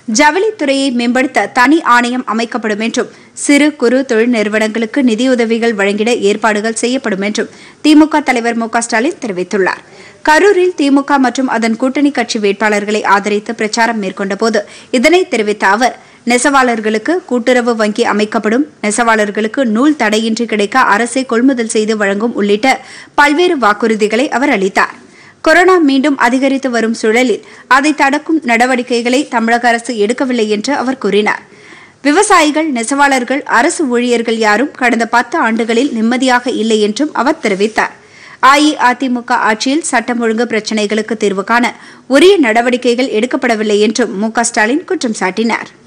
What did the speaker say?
ஜவுளித்துறையை மேம்படுத்த தனி ஆணையம் அமைக்கப்படும் என்றும் சிறு குறு தொழில் நிறுவனங்களுக்கு நிதியுதவிகள் வழங்கிட ஏற்பாடுகள் செய்யப்படும் என்றும் திமுக தலைவர் மு க ஸ்டாலின் தெரிவித்துள்ளார் கரூரில் திமுக மற்றும் அதன் கூட்டணி கட்சி வேட்பாளர்களை ஆதரித்து பிரச்சாரம் மேற்கொண்டபோது இதனை தெரிவித்த அவர் நெசவாளர்களுக்கு கூட்டுறவு வங்கி அமைக்கப்படும் நெசவாளர்களுக்கு நூல் தடையின்றி கிடைக்க அரசே கொள்முதல் செய்து வழங்கும் உள்ளிட்ட பல்வேறு வாக்குறுதிகளை அவர் அளித்தார் கொரோனா மீண்டும் அதிகரித்து வரும் சூழலில் அதை தடுக்கும் நடவடிக்கைகளை தமிழக அரசு எடுக்கவில்லை என்று அவர் கூறினார் விவசாயிகள் நெசவாளர்கள் அரசு ஊழியர்கள் யாரும் கடந்த பத்து ஆண்டுகளில் நிம்மதியாக இல்லை என்றும் அவர் தெரிவித்தார் அஇஅதிமுக ஆட்சியில் சட்டம் ஒழுங்கு பிரச்சினைகளுக்கு தீர்வு காண உரிய நடவடிக்கைகள் எடுக்கப்படவில்லை என்றும் மு க ஸ்டாலின் குற்றம் சாட்டினார்